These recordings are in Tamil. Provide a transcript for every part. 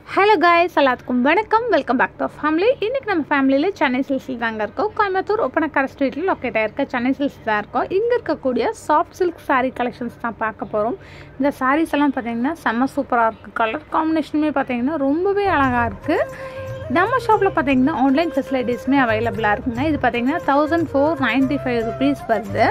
ஹலோ காய்ஸ் எல்லாத்துக்கும் வணக்கம் வெல்கம் பேக் டு ஃபேமிலி இன்றைக்கி நம்ம ஃபேமிலியில் சென்னை சில்ஸில் தாங்க இருக்கோம் கோயம்புத்தூர் ஒப்பனக்கார ஸ்ட்ரீட்டில் லொக்கேட் ஆயிருக்க சென்னை சில்ஸ் தான் இருக்கோம் இங்கே இருக்கக்கூடிய சாஃப்ட் சில்க் saree கலெக்ஷன்ஸ் தான் பார்க்க போகிறோம் இந்த sarees எல்லாம் பார்த்தீங்கன்னா செம்ம சூப்பராக இருக்குது கலர் காம்பினேஷனுமே பார்த்தீங்கன்னா ரொம்பவே அழகாக இருக்குது நம்ம ஷாப்பில் பார்த்தீங்கன்னா ஆன்லைன் ஃபெசிலிட்டிஸுமே அவைலபிளாக இருக்குங்க இது பார்த்தீங்கன்னா thousand four ninety five rupees வருது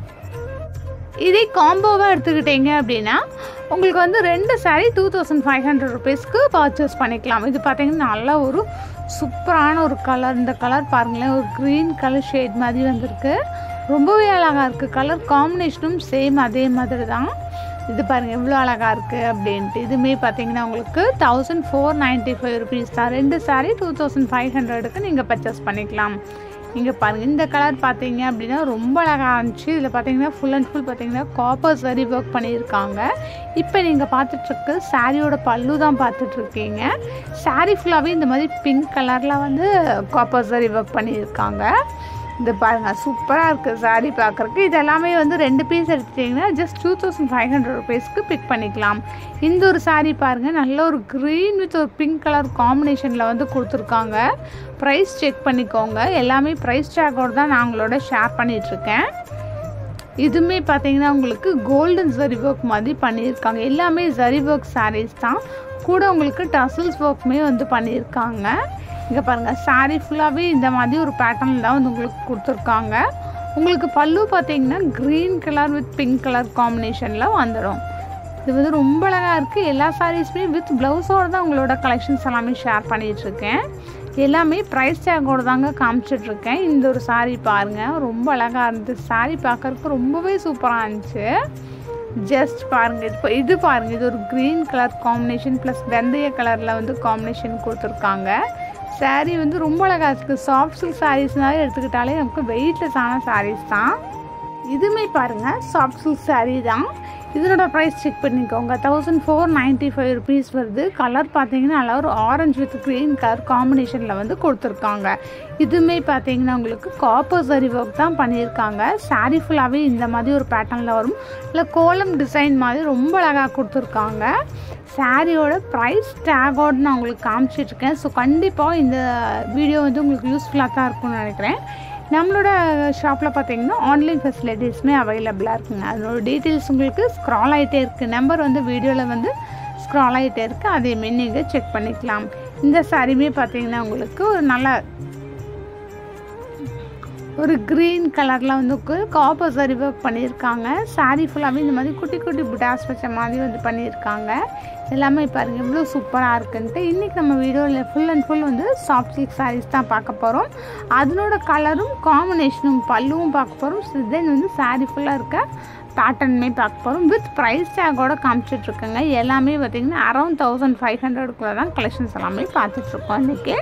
இதே காம்போவாக எடுத்துக்கிட்டீங்க அப்படின்னா உங்களுக்கு வந்து ரெண்டு saree two thousand five hundred ருபீஸ்க்கு பர்ச்சேஸ் பண்ணிக்கலாம் இது பார்த்தீங்கன்னா நல்ல ஒரு சூப்பரான ஒரு கலர் இந்த கலர் பாருங்களேன் ஒரு க்ரீன் கலர் ஷேட் மாதிரி வந்திருக்கு ரொம்பவே அழகாக இருக்குது கலர் காம்பினேஷனும் சேம் அதே மாதிரி தான் இது பாருங்கள் எவ்வளோ அழகாக இருக்குது அப்படின்ட்டு இதுவுமே பார்த்தீங்கன்னா உங்களுக்கு thousand four ninety five rupees தான் ரெண்டு saree டூ தௌசண்ட் ஃபைவ் ஹண்ட்ரடுக்கு நீங்கள் பர்ச்சேஸ் பண்ணிக்கலாம் இங்கே பாருங்கள் இந்த கலர் பார்த்தீங்க அப்படின்னா ரொம்ப அழகாக இருந்துச்சு இதில் பார்த்தீங்கன்னா ஃபுல் அண்ட் ஃபுல் பார்த்தீங்கன்னா காப்பர் சரி ஒர்க் பண்ணியிருக்காங்க இப்போ நீங்கள் பார்த்துட்ருக்கு சாரியோட பல்லு தான் பார்த்துட்ருக்கீங்க சாரீ ஃபுல்லாகவே இந்த மாதிரி பிங்க் கலரில் வந்து காப்பர் சரி ஒர்க் பண்ணியிருக்காங்க இது பாருங்கள் சூப்பராக இருக்குது சாரீ பார்க்குறக்கு இது எல்லாமே வந்து ரெண்டு பீஸ் எடுத்துட்டிங்கன்னா just two thousand five hundred ருபீஸ்க்கு பிக் பண்ணிக்கலாம் இந்த ஒரு சாரீ பாருங்கள் நல்ல ஒரு க்ரீன் வித் ஒரு பிங்க் கலர் காம்பினேஷனில் வந்து கொடுத்துருக்காங்க ப்ரைஸ் செக் பண்ணிக்கோங்க எல்லாமே ப்ரைஸ் டேக்கோடு தான் நான் உங்களோட ஷேர் பண்ணிகிட்ருக்கேன் இதுவுமே பார்த்தீங்கன்னா உங்களுக்கு கோல்டன் ஜரி ஒர்க் மாதிரி பண்ணியிருக்காங்க எல்லாமே ஜரி ஒர்க் சாரீஸ் தான் கூட உங்களுக்கு டசல்ஸ் ஒர்க்குமே வந்து பண்ணியிருக்காங்க இங்கே பாருங்கள் சாரீ ஃபுல்லாகவே இந்த மாதிரி ஒரு பேட்டர்னில் தான் வந்து உங்களுக்கு கொடுத்துருக்காங்க உங்களுக்கு பல்லு பார்த்தீங்கன்னா green colour with pink colour காம்பினேஷனில் வந்துடும் இது வந்து ரொம்ப அழகாக இருக்குது எல்லா சாரீஸுமே வித் ப்ளவுஸோடு தான் உங்களோட கலெக்ஷன்ஸ் எல்லாமே ஷேர் பண்ணிகிட்ருக்கேன் எல்லாமே ப்ரைஸ் டேக்கோடு தாங்க காமிச்சிட்ருக்கேன் இந்த ஒரு சாரீ பாருங்கள் ரொம்ப அழகாக இருந்துச்சு சாரீ பார்க்குறதுக்கு ரொம்பவே சூப்பராக இருந்துச்சு ஜஸ்ட் பாருங்கள் இது பா- இது பாருங்கள் இது ஒரு க்ரீன் கலர் காம்பினேஷன் ப்ளஸ் வெந்தய கலரில் வந்து காம்பினேஷன் கொடுத்துருக்காங்க saree வந்து ரொம்ப அழகாக இருக்குது சாஃப்ட் சில்க் சாரீஸ்னாலே எடுத்துக்கிட்டாலே நமக்கு வெயிட்லெஸ்ஸான சாரீஸ் தான் இதுவுமே பாருங்கள் சாஃப்ட் சில்க் saree தான் இதனோட ப்ரைஸ் செக் பண்ணிக்கோங்க thousand four ninety five rupees வருது கலர் பார்த்தீங்கன்னா நல்லா ஒரு ஆரஞ்சு வித் க்ரீன் கலர் காம்பினேஷனில் வந்து கொடுத்துருக்காங்க இதுவுமே பார்த்தீங்கன்னா உங்களுக்கு காப்பர் சரி ஒர்க் தான் பண்ணியிருக்காங்க saree ஃபுல்லாகவே இந்த மாதிரி ஒரு பேட்டர்னில் வரும் இல்லை கோலம் டிசைன் மாதிரி ரொம்ப அழகாக கொடுத்துருக்காங்க சாரியோட ப்ரைஸ் டேகோடு நான் உங்களுக்கு காமிச்சிட்ருக்கேன் ஸோ கண்டிப்பாக இந்த வீடியோ வந்து உங்களுக்கு யூஸ்ஃபுல்லாக தான் இருக்கும்னு நினைக்கிறேன் நம்மளோட ஷாப்பில் பார்த்தீங்கன்னா ஆன்லைன் ஃபெசிலிட்டிஸுமே அவைலபிளாக இருக்குங்க அதனோட டீட்டெயில்ஸ் உங்களுக்கு ஸ்க்ரால் ஆகிட்டே இருக்குது நம்பர் வந்து வீடியோவில் வந்து ஸ்க்ரால் ஆகிட்டே இருக்குது அதேமாரி நீங்கள் செக் பண்ணிக்கலாம் இந்த சாரியுமே பார்த்தீங்கன்னா உங்களுக்கு ஒரு நல்ல ஒரு க்ரீன் கலரில் வந்து காப்பர் சரி ஒர்க் பண்ணியிருக்காங்க saree ஃபுல்லாகவே இந்த மாதிரி குட்டி குட்டி புட்டாஸ் வச்ச மாதிரி வந்து பண்ணியிருக்காங்க எல்லாமே பாருங்கள் எவ்வளோ சூப்பராக இருக்குன்ட்டு இன்றைக்கி நம்ம வீடியோவில் ஃபுல் அண்ட் ஃபுல் வந்து சாஃப்ட் சில்க் sarees தான் பார்க்க போகிறோம் அதனோட கலரும் காம்பினேஷனும் பல்லுவும் பார்க்க போகிறோம் தென் வந்து saree ஃபுல்லாக இருக்க பேட்டர்னுமே பார்க்க போகிறோம் வித் ப்ரைஸ் டேக்கோட காமிச்சிட்ருக்கேங்க எல்லாமே பார்த்திங்கன்னா அரௌண்ட் தௌசண்ட் ஃபைவ் ஹண்ட்ரடுக்குள்ளே தான் கலெக்ஷன்ஸ் எல்லாமே பார்த்துட்ருக்கோம் இன்றைக்கி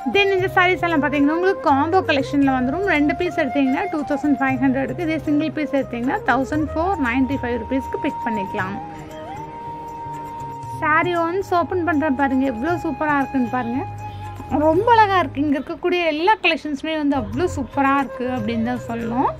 தென் இந்த சாரீஸ் எல்லாம் பார்த்தீங்கன்னா உங்களுக்கு காம்போ கலெக்ஷனில் வந்துடும் ரெண்டு பீஸ் எடுத்தீங்கன்னா டூ தௌசண்ட் ஃபைவ் ஹண்ட்ரடுக்கு இதே சிங்கிள் பீஸ் எடுத்தீங்கன்னா தௌசண்ட் ஃபோர் நைன்ட்டி ஃபைவ் ருபீஸ்க்கு பிக் பண்ணிக்கலாம் சாரீ ஒன்ஸ் ஓப்பன் பண்ணுறேன் பாருங்கள் எவ்வளோ சூப்பராக இருக்குன்னு பாருங்கள் ரொம்ப அழகாக இருக்குது இங்கே இருக்கக்கூடிய எல்லா கலெக்ஷன்ஸுமே வந்து அவ்வளோ சூப்பராக இருக்குது அப்படின்னு தான் சொல்லணும்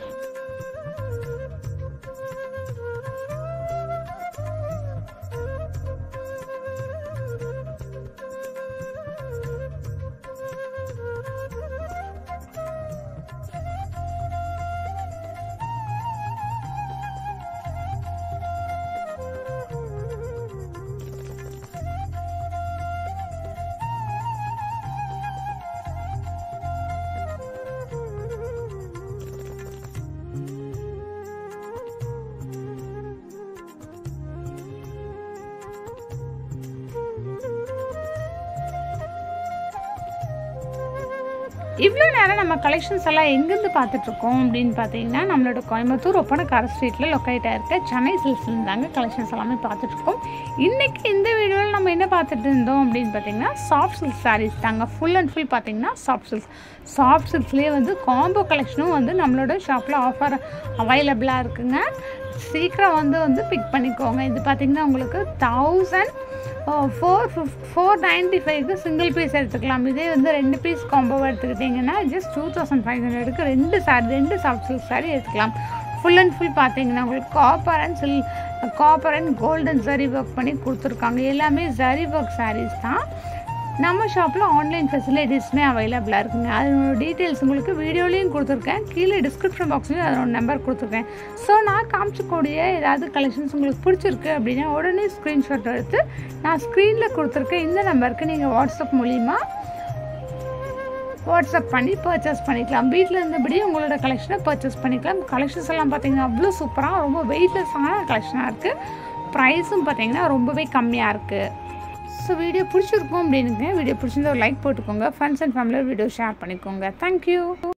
இவ்வளோ நேரம் நம்ம கலெக்ஷன்ஸ் எல்லாம் எங்கேருந்து பார்த்துட்ருக்கோம் அப்படின்னு பார்த்தீங்கன்னா நம்மளோட கோயம்புத்தூர் ஒப்பனக்கார ஸ்ட்ரீட்டில் லொக்கேட் ஆயிருக்க சென்னை சில்ஸ்லேருந்து தாங்க கலெக்ஷன்ஸ் எல்லாமே பார்த்துட்ருக்கோம் இன்றைக்கி இந்த வீடியோவில் நம்ம என்ன பார்த்துட்டு இருந்தோம் அப்படின்னு பார்த்தீங்கன்னா சாஃப்ட் சில்க் சாரீஸ் தாங்க ஃபுல் அண்ட் ஃபுல் பார்த்தீங்கன்னா சாஃப்ட் சில்க்ஸ் சாஃப்ட் சில்க்ஸ்லேயே வந்து காம்போ கலெக்ஷனும் வந்து நம்மளோட ஷாப்பில் ஆஃபர் அவைலபிளாக இருக்குங்க சீக்கிரம் வந்து வந்து பிக் பண்ணிக்கோங்க இது பார்த்திங்கன்னா உங்களுக்கு thousand four fifty four ninety ஃபைவ்க்கு சிங்கிள் பீஸ் எடுத்துக்கலாம் இதே வந்து ரெண்டு பீஸ் காம்போ எடுத்துக்கிட்டிங்கன்னா ஜஸ்ட் டூ தௌசண்ட் ஃபைவ் ஹண்ட்ரடுக்கு ரெண்டு சாரி ரெண்டு சாஃப்ட் சில்க் சாரி எடுத்துக்கலாம் ஃபுல் அண்ட் ஃபுல் பார்த்தீங்கன்னா உங்களுக்கு காப்பர் அண்ட் சில் copper and golden zari work பண்ணி கொடுத்துருக்காங்க எல்லாமே ஜரி ஒர்க் சாரீஸ் தான் நம்ம ஷாப்பில் ஆன்லைன் ஃபெசிலிட்டிஸுமே அவைலபிளாக இருக்குங்க அதனோட டீட்டெயில்ஸ் உங்களுக்கு வீடியோலையும் கொடுத்துருக்கேன் கீழே டிஸ்கிரிப்ஷன் பாக்ஸ்லையும் அதனோட நம்பர் கொடுத்துருக்கேன் ஸோ நான் காமிச்சக்கூடிய ஏதாவது கலெக்ஷன்ஸ் உங்களுக்கு பிடிச்சிருக்கு அப்படின்னா உடனே ஸ்க்ரீன்ஷாட் எடுத்து நான் ஸ்க்ரீனில் கொடுத்துருக்க இந்த நம்பருக்கு நீங்கள் வாட்ஸ்அப் மூலிமா வாட்ஸ்அப் பண்ணி பர்ச்சேஸ் பண்ணிக்கலாம் வீட்டில் இருந்தபடி உங்களோட கலெக்ஷனை பர்ச்சேஸ் பண்ணிக்கலாம் கலெக்ஷன்ஸ் எல்லாம் பார்த்தீங்கன்னா அவ்வளோ சூப்பராக ரொம்ப வெயிட்லெஸ்ஸான கலெக்ஷனாக இருக்குது ப்ரைஸும் பார்த்தீங்கன்னா ரொம்பவே கம்மியாக இருக்குது ஸோ வீடியோ பிடிச்சிருக்கும் அப்படின்னுங்க வீடியோ பிடிச்சிருந்தா ஒரு லைக் போட்டுக்கோங்க ஃப்ரெண்ட்ஸ் அண்ட் ஃபேமிலியோட வீடியோ ஷேர் பண்ணிக்கோங்க தேங்க்யூ